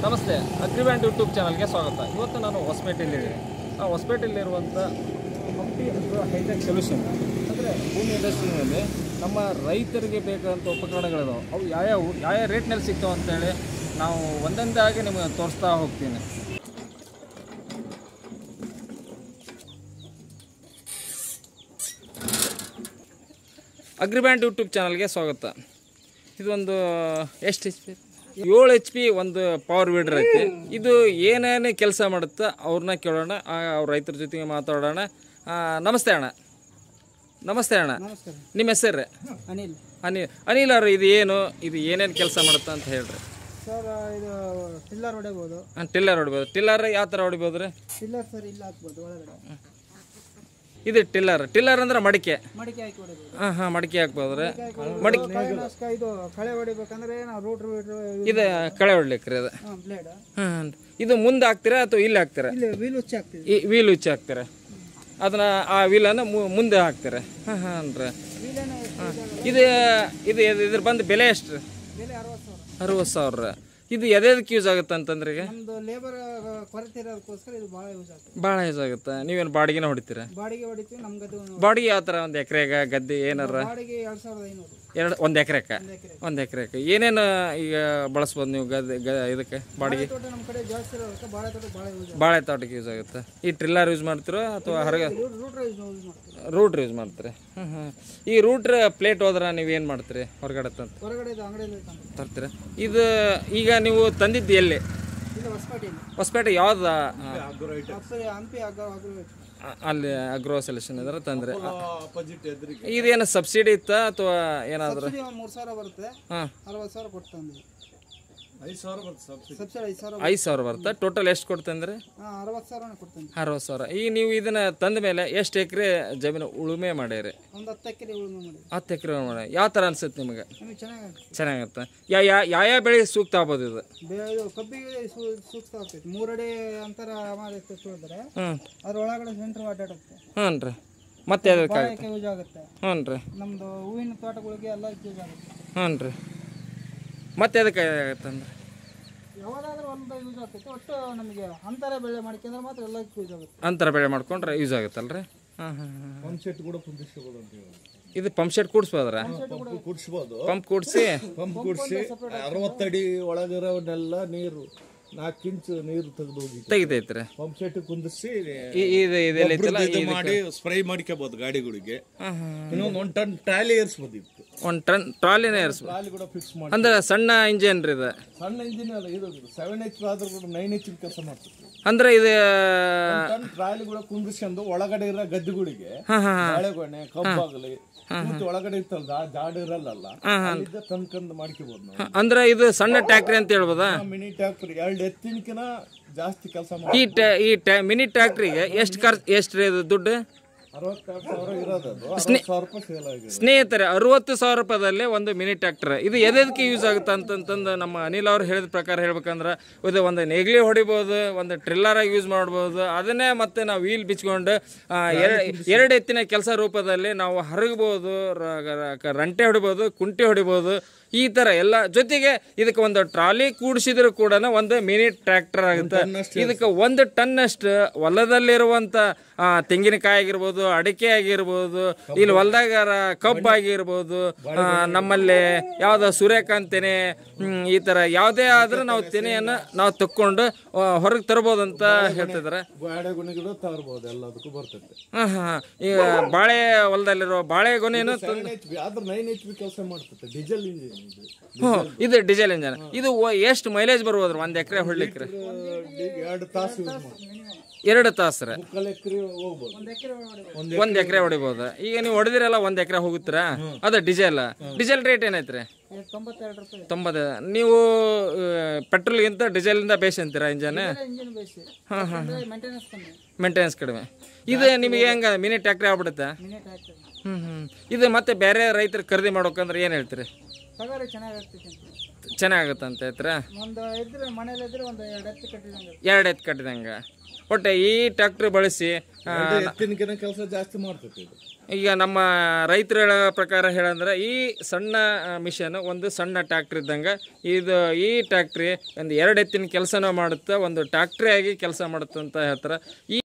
ನಮಸ್ತೆ ಅಗ್ರಿಬ್ಯಾಂಡ್ ಯೂಟ್ಯೂಬ್ ಚಾನಲ್ಗೆ ಸ್ವಾಗತ ಇವತ್ತು ನಾನು ಹೊಸಪೇಟೆಯಲ್ಲಿದ್ದೀನಿ ಆ ಹೊಸಪೇಟೆಯಲ್ಲಿರುವಂಥ ಹಂಪಿ ಅಗ್ರೋ ಹೈಟೆಕ್ ಸೊಲ್ಯೂಷನ್ ಅಂದರೆ ಭೂಮಿ ಇಂಡಸ್ಟ್ರಿನಲ್ಲಿ ನಮ್ಮ ರೈತರಿಗೆ ಬೇಕಾದಂಥ ಉಪಕರಣಗಳಿದಾವೆ ಅವು ಯಾವ್ಯಾವು ಯಾವ ರೇಟ್ನಲ್ಲಿ ಸಿಗ್ತಾವೆ ಅಂತೇಳಿ ನಾವು ಒಂದೊಂದಾಗಿ ನಿಮಗೆ ತೋರಿಸ್ತಾ ಹೋಗ್ತೀನಿ ಅಗ್ರಿಬ್ಯಾಂಡ್ ಯೂಟ್ಯೂಬ್ ಚಾನಲ್ಗೆ ಸ್ವಾಗತ ಇದೊಂದು ಎಷ್ಟು ಎಚ್ ಪಿ ಏಳು ಎಚ್ ಪಿ ಒಂದು ಪವರ್ ವೀಡರ್ ಐತಿ ಇದು ಏನೇನು ಕೆಲಸ ಮಾಡುತ್ತಾ ಅವ್ರನ್ನ ಕೇಳೋಣ ಆ, ಅವ್ರ ರೈತರ ಜೊತೆಗೆ ಮಾತಾಡೋಣ ಆ, ನಮಸ್ತೆ ಅಣ್ಣ ನಮಸ್ತೆ ಅಣ್ಣ ನಮಸ್ಕಾರ ನಿಮ್ಮ ಹೆಸರು ಅನಿಲ್ ಅನಿಲ್ ಅನಿಲ್ ಅವ್ರು ಇದು ಏನು ಇದು ಏನೇನು ಕೆಲಸ ಮಾಡುತ್ತಾ ಅಂತ ಹೇಳ್ರಿ ಸರ್ ಇದು ಟಿಲ್ಲರ್ ಹೊಡೆಬೋದು ಟಿಲ್ಲರ್ ಹೊಡಿಬೋದು ಟಿಲ್ಲರ್ ಯಾವ ಥರ ಹೊಡಿಬೋದು ರೀ ಟಿಲ್ಲರ್ ಸರ್ ಇಲ್ಲ ಹಾಕ್ಬೋದು ಒಳಗಡೆ ಇದು ಟಿಲ್ಲರ್ ಟಿಲ್ಲರ್ ಅಂದ್ರೆ ಮಡಿಕೆ ಮಡಿಕೆ ಹಾಕಿ ಹೊಡೆಬೋದು ಹಾಂ ಹಾಂ ಮಡಿಕೆ ಹಾಕ್ಬೋದು ರೀ ಮಡಿಕೆ ಕಳೆನಾಶಕ ಇದು ಕಳೆ ಹೊಡಿಬೇಕಂದ್ರೆ ನಾವು ರೂಟ್ ರೂಟ್ ಇದು ಕಳೆ ಹೊಡ್ಲಿಕ್ಕೆ ರೀ ಅದು ಬ್ಲೇಡ್ ಹಾಂ ಇದು ಮುಂದೆ ಹಾಕ್ತೀರಾ ಅಥವಾ ಇಲ್ಲಿ ಹಾಕ್ತೀರಾ ಇಲ್ಲಿ ವೀಲ್ ಹುಚ್ಚಿ ಹಾಕ್ತೀವಿ ಈ ವೀಲ್ ಉಚ್ಚಿ ಹಾಕ್ತಾರೆ ಅದನ್ನ ಆ ವೀಲನ್ನು ಮುಂದೆ ಹಾಕ್ತಾರೆ ಹಾಂ ಹಾಂ ರೀ ವೀಲೇನೆ ಇದು ಇದು ಇದ್ರ ಬಂದು ಬೆಲೆ ಎಷ್ಟು ರೀ ಬೆಲೆ ಅರವತ್ತು ಸಾವಿರ ಅರವತ್ತು ಸಾವಿರ ಇದು ಎದೆದಕ್ಕೆ ಯೂಸ್ ಆಗುತ್ತೆ ಅಂತಂದ್ರೆ ಈಗ ನಮ್ದು ಲೇಬರ್ ಕೊರತೆ ಇರೋದಕ್ಕೋಸ್ಕರ ಇದು ಭಾಳ ಯೂಸ್ ಆಗ್ತದೆ ಭಾಳ ಯೂಸ್ ಆಗುತ್ತೆ ನೀವೇನು ಬಾಡಿಗೆನ ಹೊಡಿತೀರಾ ಬಾಡಿಗೆ ಹೊಡಿತೀವಿ ನಮ್ಗೆ ಅದು ಬಾಡಿಗೆ ಯಾವ ಥರ ಒಂದು ಎಕರೆಗ ಗದ್ದೆ ಏನಾರ ಬಾಡಿಗೆ ಎರಡು ಸಾವಿರದ ಐನೂರು ಎರಡು ಒಂದು ಎಕರೆಕ ಒಂದು ಎಕರೆ ಒಂದು ಎಕರೆಕ ಏನೇನು ಈಗ ಬಳಸ್ಬೋದು ನೀವು ಗದ್ದೆ ಗ ಇದಕ್ಕೆ ಬಾಡಿಗೆ ತೋಟ ನಮ್ಮ ಕಡೆ ಜಾಸ್ತಿ ಇರೋದಕ್ಕೆ ಬಾಳೆ ತೋಟ ಭಾಳ ಯೂಸ್ ಬಾಳೆ ತೋಟಕ್ಕೆ ಯೂಸ್ ಆಗುತ್ತೆ ಈ ಟ್ರಿಲ್ಲರ್ ಯೂಸ್ ಮಾಡ್ತೀರೋ ಅಥವಾ ಹೊರಗೆ ಆಗ್ತದೆ ರೂಟ್ ಯೂಸ್ ಯೂಸ್ ಮಾಡ್ತೀವಿ ರೂಟ್ರ್ ಯೂಸ್ ಮಾಡ್ತೀರಿ ಹ್ಞೂ ಹ್ಞೂ ಈ ರೂಟ್ರ್ ಪ್ಲೇಟ್ ಹೋದ್ರೆ ನೀವು ಏನು ಮಾಡ್ತೀರಿ ಹೊರಗಡೆ ತಂದು ಹೊರಗಡೆ ಇದು ಅಂಗಡಿಯಲ್ಲಿ ತಂದು ತರ್ತೀರಾ ಇದು ಈಗ ನೀವು ತಂದಿದ್ದು ಎಲ್ಲಿ ಇದು ಹೊಸಪೇಟೆಯಲ್ಲಿ ಹೊಸಪೇಟೆ ಯಾವ್ದು ಹಂಪಿ ಹಂಪಿ ಅಗ್ರ ಅಗ್ರ ಅಲ್ಲಿ ಅಗ್ರೋ ಸೊಲ್ಯೂಷನ್ ಇದ್ರೆ ತಂದ್ರೆ ಇದೇನು ಸಬ್ಸಿಡಿ ಇತ್ತಾ ಅಥವಾ ಏನಾದ್ರು ಸಬ್ಸಿಡಿ ಒಂದು ಮೂರು ಸಾವಿರ ಬರುತ್ತೆ ಹಾಂ ಅರವತ್ತು ಸಾವಿರ ಕೊಟ್ಟು ತಂದ್ವಿ ಐದು ಸಾವಿರ ಬರುತ್ತೆ ಸಬ್ಸಿಡಿ ಐದು ಸಾವಿರ ಐದು ಸಾವಿರ ಬರುತ್ತೆ ಟೋಟಲ್ ಎಷ್ಟು ಕೊಡ್ತಂದ್ರೆ ಹಾಂ ಅರವತ್ತು ಸಾವಿರನೇ ಕೊಡ್ತೀನಿ ಅರವತ್ತು ಸಾವಿರ ಈಗ ನೀವು ಇದನ್ನ ತಂದ ಮೇಲೆ ಎಷ್ಟು ಎಕರೆ ಜಮೀನು ಉಳುಮೆ ಮಾಡ್ಯಾರಿ ಒಂದು ಹತ್ತು ಎಕರೆ ಉಳುಮೆ ಮಾಡಿ ಹತ್ತು ಎಕರೆ ಮಾಡಿ ಯಾವ ಥರ ಅನ್ಸುತ್ತೆ ನಿಮಗೆ ನಮಗೆ ಚೆನ್ನಾಗಿ ಚೆನ್ನಾಗತ್ತೆ ಯಾ ಯಾ ಯಾವ ಬೆಳೆ ಸೂಕ್ತ ಆಗ್ಬೋದು ಇದು ಬೇ ಇದು ಕಬ್ಬಿಗೆ ಸೂ- ಸೂಕ್ತ ಆಗ್ತೈತಿ ಮೂರಡಿ ಅಂತರ ಮಾಡಿ ತುಳಿದ್ರೆ ಹ್ಞೂ ಅದ್ರ ಒಳಗಡೆ ಸೆಂಟ್ರ್ ಅಡ್ಡಾಡುತ್ತೆ ಹ್ಞೂ ರೀ ಮತ್ತೆ ಅದಕ್ಕೆ ಬಾಳೆಕ್ಕೆ ಯೂಸ್ ಆಗುತ್ತೆ ಹ್ಞೂ ರೀ ನಮ್ಮದು ಹೂವಿನ ತೋಟಗಳಿಗೆ ಎಲ್ಲ ಯೂಸ್ ಆಗುತ್ತೆ ಹ್ಞೂ ರೀ ಮತ್ತೆ ಅದಕ್ಕೆ ಆಗತ್ತಂದ್ರೆ ಯಾವಾಗಾದ್ರೂ ಒಂದು ಯೂಸ್ ಆಗ್ತೈತೆ ಒಟ್ಟು ನಮಗೆ ಅಂತರ ಬೆಳೆ ಮಾಡ್ಕೊಂಡ್ರೆ ಮಾತ್ರ ಎಲ್ಲದಕ್ಕೂ ಯೂಸ್ ಆಗುತ್ತೆ ಅಂತರ ಬೆಳೆ ಮಾಡ್ಕೊಂಡ್ರೆ ಯೂಸ್ ಆಗುತ್ತಲ್ರಿ ಹಾಂ ಹಾಂ ಹಾಂ ಪಂಪ್ ಸೆಟ್ ಕೂಡ ಕುದಿಸ್ಬೋದು ಅಂತ ಹೇಳಿ ಇದು ಪಂಪ್ ಸೆಟ್ ಕೂಡಿಸ್ಬೋದ್ರ ಪಂಪ್ ಕುಡಿಸ್ಬೋದು ಪಂಪ್ ಕೂಡಿಸಿ ಪಂಪ್ ಕುಡಿಸಿ ಅರವತ್ತಡಿ ಒಳಗಿರೋನೆಲ್ಲ ನೀರು ನಾಲ್ಕು ಇಂಚು ನೀರು ತೆಗೆದು ಹೋಗಿ ತೆಗಿತೈತ್ರಿ ಪಂಪ್ ಸೆಟ್ ಕುಂದಿಸಿ ಈ- ಇದು ಇದೆಲ್ಲ ಐತಲ್ಲ ಇದು ಮಾಡಿ ಸ್ಪ್ರೈ ಮಾಡ್ಕೋಬಹುದು ಗಾಡಿಗಳಿಗೆ ಹಾಂ ಹಾಂ ಇನ್ನೊಂದು ಒಂದು ಟನ್ ಟ್ರಾಲಿ ಏರ್ಸ್ಬೋದು ಇತ್ತು ಒಂದು ಟನ್ ಟ್ರಾಲಿನೇ ಇರಿಸ್ಬೋದು ಟ್ರಾಲಿ ಕೂಡ ಫಿಕ್ಸ್ ಮಾಡಿ ಅಂದ್ರೆ ಸಣ್ಣ ಇಂಜಿನ್ ರೀ ಇದು ಸಣ್ಣ ಇಂಜಿನ್ ಅಲ್ಲ ಇದು ಸೆವೆನ್ ಎಚ್ ಆದ್ರೂ ಕೂಡ ನೈನ್ ಎಚ್ ಕೆಲಸ ಮಾಡ್ತದೆ ಅಂದ್ರೆ ಇದು ಟನ್ ಟ್ರಾಲಿ ಕೂಡ ಕುಂದಿಸ್ಕೊಂಡು ಒಳಗಡೆ ಇರೋ ಗದ್ದೆಗಳಿಗೆ ಹಾಂ ಹಾಂ ಬಾಳೆಗೊನೆ ಕಬ್ಬಾಗಲಿ ಕೂತು ಒಳಗಡೆ ಇರ್ತಲ್ಲ ಆ ಜಾಡ ಇರಲ್ಲ ಅಲ್ಲಿದ್ದ ತಂದ್ಕಂದು ಮಾಡ್ಕೋಬಹುದು ನಾವು ಅಂದ್ರೆ ಇದು ಸಣ್ಣ ಟ್ಯಾಕ್ರಿ ಅಂತ ಹೇಳ್ಬೋದಾ ಮಿನಿ ಟ್ರ್ಯಾಕ್ಟರ್ ಎರಡು ಎತ್ತಿನಕಿನ ಜಾಸ್ತಿ ಕೆಲಸ ಮಾಡಿ ಈ ಟ್ಯಾ ಈ ಟ್ಯಾ ಮಿನಿ ಟ್ಯಾಕ್ಟ್ರಿಗೆ ಎಷ್ಟು ಖರ್ಚು ಎಷ್ಟು ರೀ ಇದು ದುಡ್ಡು ಅರವತ್ತೆರಡು ಸಾವಿರ ಇರೋದು ಅದು ಅರವತ್ತು ಸಾವಿರ ರೂಪಾಯಿ ಸೇಲ್ ಆಗಿದೆ ಸ್ನೇಹಿತರೆ ಅರವತ್ತು ಸಾವಿರ ರೂಪಾಯಿದಲ್ಲೇ ಒಂದು ಮಿನಿ ಟ್ರ್ಯಾಕ್ಟರ್ ಇದು ಎದಕ್ಕೆ ಯೂಸ್ ಆಗುತ್ತೆ ಅಂತಂತಂದು ನಮ್ಮ ಅನಿಲ್ ಅವ್ರು ಹೇಳಿದ ಪ್ರಕಾರ ಹೇಳ್ಬೇಕಂದ್ರೆ ಇದು ಒಂದು ನೇಗ್ಲಿ ಹೊಡಿಬೋದು ಒಂದು ಟ್ರಿಲ್ಲರ್ ಆಗಿ ಯೂಸ್ ಮಾಡ್ಬೋದು ಅದನ್ನೇ ಮತ್ತೆ ನಾವು ವೀಲ್ ಬಿಚ್ಕೊಂಡು ಆ, ಎರ- ಎರಡು ಎತ್ತಿನ ಕೆಲಸ ರೂಪದಲ್ಲಿ ನಾವು ಹರಗ್ಬೋದು ರ- ರ- ರಂಟೆ ಹೊಡಿಬೋದು ಕುಂಟೆ ಹೊಡಿಬೋದು ಈ ಥರ ಎಲ್ಲ ಜೊತೆಗೆ ಇದಕ್ಕೆ ಒಂದು ಟ್ರಾಲಿ ಕೂಡಿಸಿದ್ರು ಕೂಡ ಒಂದು ಮಿನಿ ಟ್ರ್ಯಾಕ್ಟರ್ ಆಗುತ್ತೆ ಇದಕ್ಕೆ ಒಂದು ಟನ್ನಷ್ಟು ಹೊಲದಲ್ಲಿರುವಂಥ ಆ, ತೆಂಗಿನಕಾಯಿ ಆಗಿರ್ಬೋದು ಅಡಿಕೆ ಆಗಿರ್ಬೋದು ಇಲ್ಲಿ ಹೊಲದಾಗ ಕಬ್ಬು ಆಗಿರ್ಬೋದು ಆ, ನಮ್ಮಲ್ಲಿ ಯಾವ್ದು ಸೂರ್ಯಕಾಂತ್ ತೆನೆ ಹ್ಮ್, ಈ ಥರ ಯಾವುದೇ ಆದ್ರೂ ನಾವು ತೆನೆಯನ್ನು ನಾವು ತಕ್ಕೊಂಡು ಹೊರಗೆ ತರ್ಬೋದು ಅಂತ ಹೇಳ್ತಿದ್ದಾರೆ ಗಾಡೆ ಗುಣಿಗಳು ತರ್ಬೋದು ಎಲ್ಲದಕ್ಕೂ ಬರ್ತೈತೆ ಹಾಂ ಹಾಂ ಈಗ ಬಾಳೆ ಹೊಲದಲ್ಲಿರೋ ಬಾಳೆ ಗೊನೆಯನ್ನು ಸೆವೆನ್ ಎಚ್ ಬಿ ಆದ್ರೆ ನೈನ್ ಎಚ್ ಬಿ ಕೆಲಸ ಮಾಡ್ತೈತೆ ಡೀಸೆಲ್ ಇಂಜಿನ್ ಇದು ಹ್ಞೂ ಇದು ಡೀಸೆಲ್ ಇಂಜನ್ ಇದು ಎಷ್ಟು ಮೈಲೇಜ್ ಬರ್ಬೋದ್ರಿ ಒಂದು ಎಕರೆ ಹೊಡ್ಲಿಕ್ಕೆ ರೀ ಎರಡು ತಾಸು ಯೂಸ್ ಮಾಡಿ ಎರಡು ತಾಸು ರೀ ಮುಕ್ಕಾಲು ಎಕರೆ ಹೋಗ್ಬೋದು ಒಂದು ಒಂದ್ ಎಕರೆ ಹೊಡಿಬೋದು ಈಗ ನೀವು ಹೊಡೆದಿರಲ್ಲ ಒಂದ್ ಎಕರೆ ಹೋಗುತ್ತೀರಾ ಅದು ಡೀಸೆಲ್ ಡೀಸೆಲ್ ರೇಟ್ ಏನೈತ್ರಿ ತೊಂಬತ್ತೆರಡು ರೂಪಾಯಿ ತೊಂಬತ್ತು ನೀವು ಪೆಟ್ರೋಲ್ಗಿಂತ ಡೀಸೆಲಿಂದ ಬೇಸ್ ಅಂತೀರಾ ಇಂಜನ್ ಇಂಜಿನ್ ಬೇಸಿ ಮೇಂಟೆನೆನ್ಸ್ ಕಮ್ಮಿ ಮೇಂಟೆನೆನ್ಸ್ ಕಡಿಮೆ ಇದು ನಿಮಗೆ ಹೆಂಗ ಮಿನಿ ಟ್ಯಾಕ್ಟ್ರಿ ಆಗ್ಬಿಡುತ್ತೆ ಮಿನಿ ಟ್ರ್ಯಾಕ್ಟರ್ ಹ್ಞೂ ಹ್ಞೂ ಇದು ಮತ್ತೆ ಬೇರೆ ರೈತರು ಖರೀದಿ ಮಾಡ್ಬೇಕಂದ್ರೆ ಏನು ಹೇಳ್ತೀರಿ ತಗೋರಿ ಚೆನ್ನಾಗಿ ಆಗ್ತೈತಿ ಚೆನ್ನಾಗುತ್ತಂತ ಹೇಳ್ತೀರಾ ಒಂದು ಇದ್ರೆ ಮನೇಲಿ ಇದ್ರೆ ಒಂದು ಎರಡು ಎತ್ತು ಕಟ್ಟಿದಂಗೆ ಎರಡು ಎತ್ತು ಕಟ್ಟಿದಂಗೆ ಒಟ್ಟು ಈ ಟ್ಯಾಕ್ಟ್ರ್ ಬಳಸಿ ಆ, ಎತ್ತಿನಕಿನ ಕೆಲಸ ಜಾಸ್ತಿ ಮಾಡ್ತೈತಿ ಇದು ಈಗ ನಮ್ಮ ರೈತರ ಹೇಳೋ ಪ್ರಕಾರ ಹೇಳಂದ್ರೆ ಈ ಸಣ್ಣ ಮಿಷನ್ ಒಂದು ಸಣ್ಣ ಟ್ಯಾಕ್ಟ್ರ್ ಇದ್ದಂಗೆ ಇದು ಈ ಟ್ಯಾಕ್ಟ್ರಿ ಒಂದು ಎರಡು ಎತ್ತಿನ ಕೆಲಸನೂ ಮಾಡುತ್ತೆ ಒಂದು ಟ್ಯಾಕ್ಟ್ರಿ ಆಗಿ ಕೆಲಸ ಮಾಡುತ್ತೆ ಅಂತ ಹೇಳ್ತಾರೆ ಈ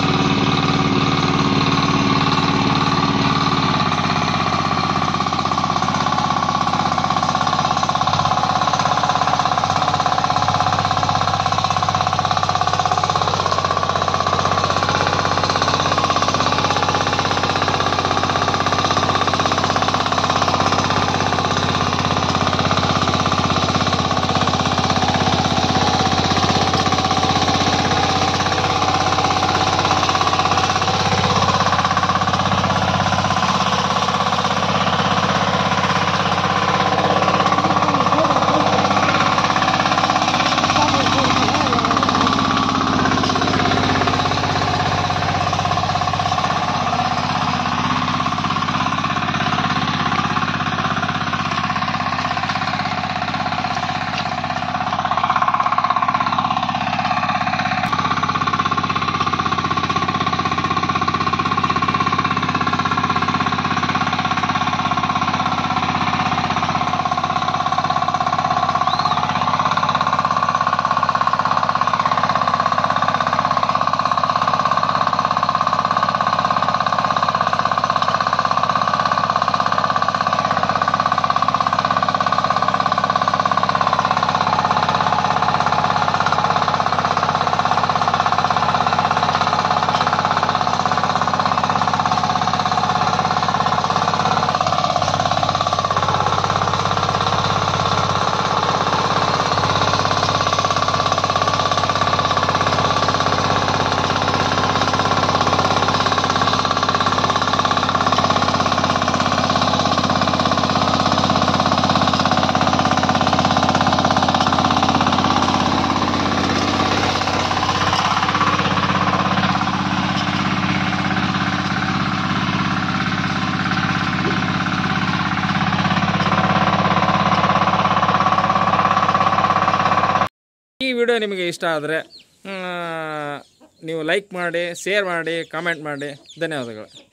ಈ ವಿಡಿಯೋ ನಿಮಗೆ ಇಷ್ಟ ಆದರೆ ನೀವು ಲೈಕ್ ಮಾಡಿ ಶೇರ್ ಮಾಡಿ ಕಾಮೆಂಟ್ ಮಾಡಿ ಧನ್ಯವಾದಗಳು